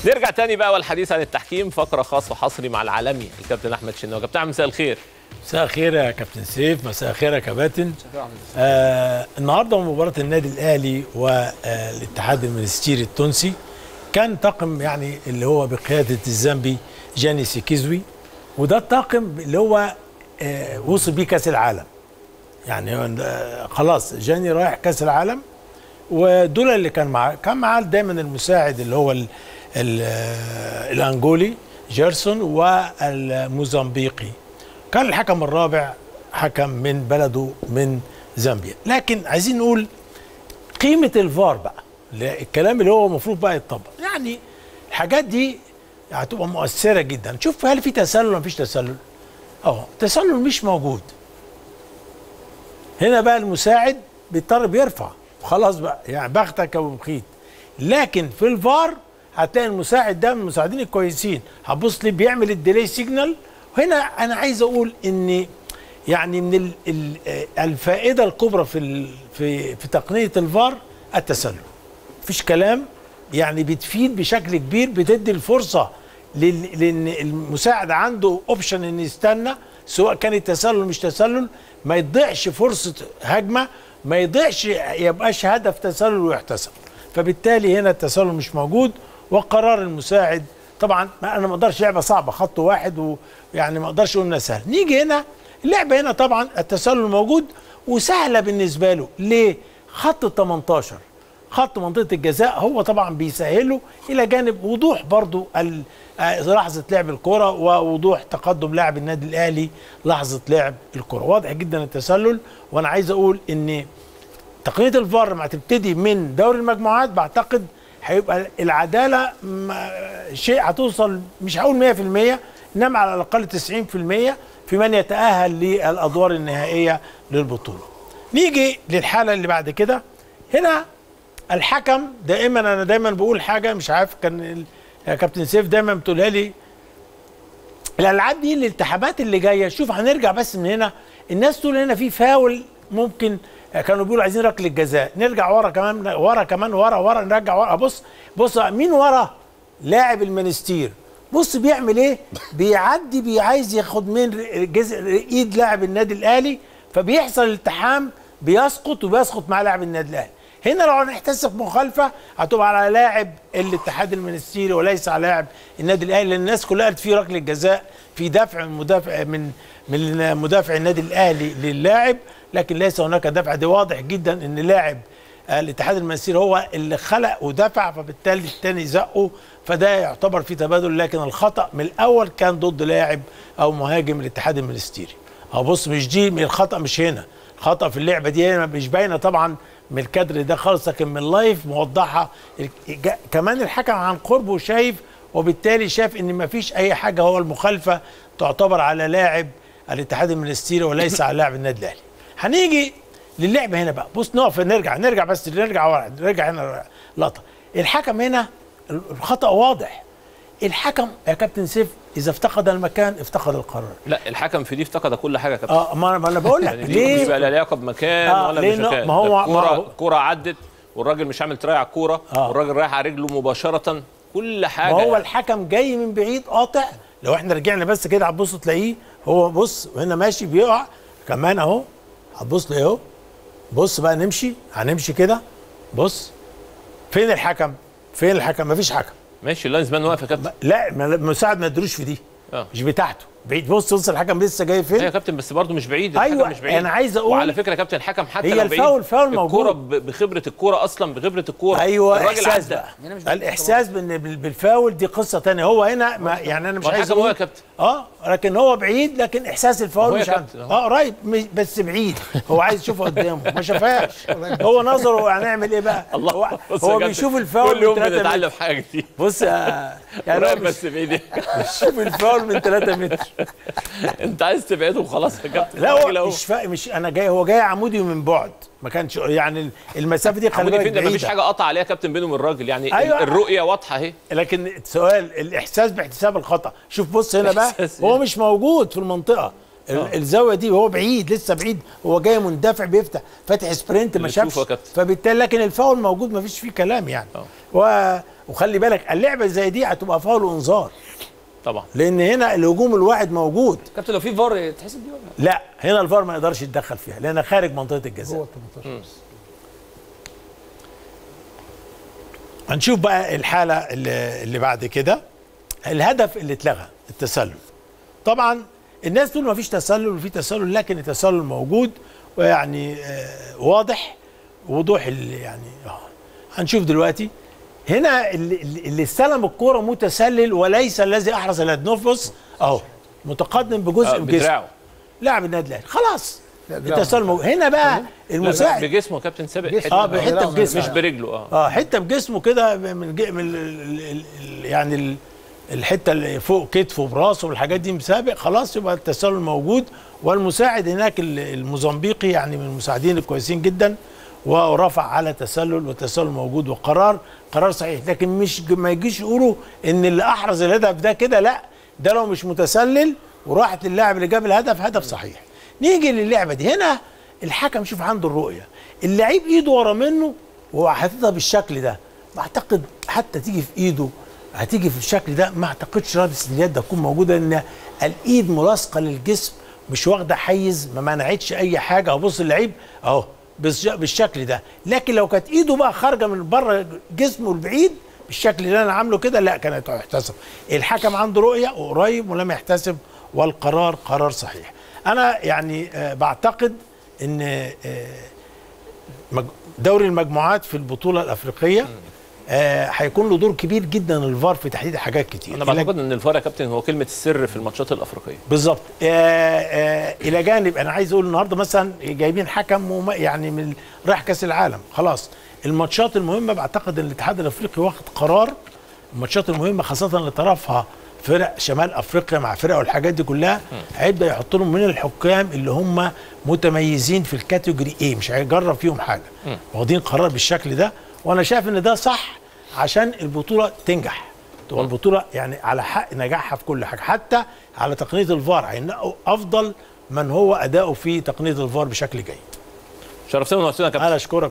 نرجع تاني بقى والحديث عن التحكيم فقره خاص وحصري مع العالمي الكابتن احمد شناوي كابتن مساء الخير مساء الخير يا كابتن سيف مساء الخير يا كباتن آه النهارده مباراه النادي الاهلي والاتحاد المنستيري التونسي كان طاقم يعني اللي هو بقياده الزامبي جاني سيكيزوي وده الطاقم اللي هو آه وصل بيه كاس العالم يعني آه خلاص جاني رايح كاس العالم ودول اللي كان معاه كان معاه دايما المساعد اللي هو ال ال الانجولي جيرسون والموزمبيقي كان الحكم الرابع حكم من بلده من زامبيا لكن عايزين نقول قيمة الفار بقى الكلام اللي هو المفروض بقى يتطبق يعني الحاجات دي هتبقى مؤثرة جدا شوف هل في تسلل ولا مفيش تسلل اه التسلل مش موجود هنا بقى المساعد بيضطر بيرفع خلاص بقى يعني بختك ابو مخيت لكن في الفار هتلاقي المساعد ده من المساعدين الكويسين هتبص لي بيعمل الديلي سيجنال وهنا انا عايز اقول ان يعني من ال ال الفائده الكبرى في في في تقنيه الفار التسلل مفيش كلام يعني بتفيد بشكل كبير بتدي الفرصه لان المساعد عنده اوبشن ان يستنى سواء كان التسلل مش تسلل ما يضيعش فرصه هجمه ما يضيعش يبقاش هدف تسلل ويحتسب فبالتالي هنا التسلل مش موجود وقرار المساعد طبعا ما انا ما اقدرش لعبه صعبه خط واحد ويعني ما اقدرش اقول انها سهل نيجي هنا اللعبه هنا طبعا التسلل موجود وسهله بالنسبه له ليه خط ال 18 خط منطقه الجزاء هو طبعا بيسهله الى جانب وضوح برضو لحظه لعب الكره ووضوح تقدم لاعب النادي الاهلي لحظه لعب الكره واضح جدا التسلل وانا عايز اقول ان تقنيه الفار لما تبتدي من دوري المجموعات بعتقد هيبقى العداله شيء هتوصل مش هقول 100% انما على الاقل 90% في من يتاهل للادوار النهائيه للبطوله. نيجي للحاله اللي بعد كده هنا الحكم دائما انا دايما بقول حاجه مش عارف كان يا كابتن سيف دايما بتقولها لي الالعاب دي الالتحامات اللي جايه شوف هنرجع بس من هنا الناس تقول هنا في فاول ممكن كانوا بيقولوا عايزين ركله جزاء نرجع ورا كمان ورا كمان ورا ورا نرجع ورا بص بص مين ورا لاعب المنستير بص بيعمل ايه بيعدي بي عايز ياخد من جزء ايد لاعب النادي الاهلي فبيحصل التحام بيسقط وبيسقط مع لاعب النادي الاهلي هنا لو هنحتسب مخالفه هتبقى على لاعب الاتحاد المنستيري وليس على لاعب النادي الاهلي لان الناس كلها قالت في ركله جزاء في دفع من مدافع من من مدافع النادي الاهلي للاعب لكن ليس هناك دفع دي واضح جدا ان لاعب الاتحاد المنستيري هو اللي خلق ودفع فبالتالي الثاني زقه فده يعتبر في تبادل لكن الخطا من الاول كان ضد لاعب او مهاجم الاتحاد المنستيري اهو بص مش دي من الخطا مش هنا خطا في اللعبه دي مش باينه طبعا من الكادر ده خالص لكن من لايف موضحه كمان الحكم عن قربه شايف وبالتالي شاف ان ما فيش اي حاجه هو المخالفه تعتبر على لاعب الاتحاد المنستيري وليس على لاعب النادي الاهلي هنيجي للعبه هنا بقى بص نقف نرجع نرجع بس نرجع ورا نرجع هنا لقطه الحكم هنا الخطا واضح الحكم يا كابتن سيف اذا افتقد المكان افتقد القرار لا الحكم في دي افتقد كل حاجه يا كابتن اه ما ما انا بقول لك يعني ليه دي بقى لا علاقه بمكان آه ولا ليه بمكان ما هو- ما الكوره هو- الكوره عدت والراجل مش عامل تراي على الكوره آه. والراجل رايح على رجله مباشره كل حاجه ما هو يعني. الحكم جاي من بعيد قاطع لو احنا رجعنا بس كده هتبص تلاقيه هو بص هنا ماشي بيقع كمان اهو هتبص تلاقيه اهو بص بقى نمشي هنمشي كده بص فين الحكم فين الحكم مفيش حكم ماشي اللاينز مان واقف يا كابتن لا ما- المساعد ما يدروش في دي اه مش بتاعته بعيد بص بص الحكم لسه جاي ايوه يا فين كابتن بس برضه مش بعيد أيوة، الحكم مش بعيد أنا عايز أقول- وعلى فكره يا كابتن الحكم حتى هي لو بعيد الفاول- فاول الكوره موجود. ب- بخبره الكوره اصلا بخبره الكوره ايوه الراجل احساس عدى بقى هنا مش بعيد الاحساس بال- بال- بالفاول دي قصه تانية هو هنا ما يعني انا مش ما عايز الحكم هو يا اقول كابتن اه لكن هو بعيد لكن احساس هو الفاول يا مش كابتن، عنده أهو. اه قريب مش- بس بعيد هو عايز يشوفه قدامه ما شافهاش هو نظره هنعمل ايه بقى هو, بص يا هو كابتن، بيشوف الفاول كل يوم من 3 بنتعلم متر حاجه جديده بص آه، يعني هو قريب بيش- بس بعيد بيشوف الفاول من 3 متر انت عايز تبعده وخلاص يا كابتن لا الراجل هو أهو. مش فا... مش انا جاي هو جاي عمودي من بعد ما كانش يعني المسافه دي خلي عمودي بالك فين ده مفيش بعيده حاجه قطع عليها يا كابتن بينه وبين الراجل يعني أيوة. الرؤيه واضحه اهي لكن السؤال الاحساس باحتساب الخطا شوف بص هنا بقى إحساس هو إيه؟ مش موجود في المنطقه ال- الزاويه دي وهو بعيد لسه بعيد هو جاي مندفع بيفتح فاتح سبرنت ما اللي شافش تشوفه يا كابتن. فبالتالي لكن الفاول موجود ما فيش فيه كلام يعني آه. و... وخلي بالك اللعبه زي دي هتبقى فاول وانذار طبعا لان هنا الهجوم الواحد موجود كابتن لو في فار تحسب دي ولا لا هنا الفار ما يقدرش يتدخل فيها لان خارج منطقه الجزاء جوه ال 18 بس هنشوف بقى الحالة اللي, اللي بعد كده الهدف اللي اتلغى التسلل طبعا الناس تقول ما فيش تسلل وفي تسلل لكن التسلل موجود ويعني آه واضح وضوح اللي يعني اه هنشوف دلوقتي هنا اللي, اللي استلم الكرة متسلل وليس الذي احرز الهدف بص اهو متقدم بجزء آه، بجسمه بدراعه لاعب النادي الاهلي خلاص لا، دراعه. التسلل موجود هنا بقى لا، المساعد بجسمه كابتن سابق جسمه. حتة- اه بحته بجسمه مش برجله اه اه حته بجسمه كده من, جي من ال ال ال يعني ال الحته اللي فوق كتفه براسه والحاجات دي مسابق خلاص يبقى التسلل موجود والمساعد هناك ال- الموزمبيقي يعني من المساعدين الكويسين جدا ورفع على تسلل والتسلل موجود وقرار قرار صحيح لكن مش ج- ما يجيش يقولوا ان اللي احرز الهدف ده كده لا ده لو مش متسلل وراحت للاعب اللي جاب الهدف هدف صحيح نيجي للعبه دي هنا الحكم شوف عنده الرؤيه اللعيب ايده ورا منه وهو حاططها بالشكل ده بعتقد حتى تيجي في ايده هتيجي في الشكل ده ما اعتقدش رابطه اليد تكون موجوده لان الايد ملاصقه للجسم مش واخده حيز ما منعتش اي حاجه ابص اللعيب اهو بالش- بالشكل ده لكن لو كانت ايده بقى خارجه من بره جسمه البعيد بالشكل اللي انا عامله كده لا كانت هتحتسب الحكم عنده رؤيه وقريب ولم يحتسب والقرار قرار صحيح انا يعني آه بعتقد ان آه مج- دوري المجموعات في البطوله الافريقيه آه هيكون له دور كبير جدا الفار في تحديد حاجات كتير انا إلى- بعتقد ان الفار يا كابتن هو كلمه السر في الماتشات الافريقيه بالظبط آه آه الى جانب انا عايز اقول النهارده مثلا جايبين حكم وم- يعني من رايح كاس العالم خلاص الماتشات المهمه بعتقد ان الاتحاد الافريقي واخد قرار الماتشات المهمه خاصه اللي طرفها فرق شمال افريقيا مع فرق والحاجات دي كلها هيبدا يحط لهم من الحكام اللي هم متميزين في الكاتيجوري ايه مش هيجرب فيهم حاجه واخدين قرار بالشكل ده وانا شايف ان ده صح عشان البطوله تنجح تبقى البطوله يعني على حق نجاحها في كل حاجه حتى على تقنيه الفار هينقوا افضل من هو اداؤه في تقنيه الفار بشكل جيد شرفتنا ونورتنا يا كابتن انا اشكرك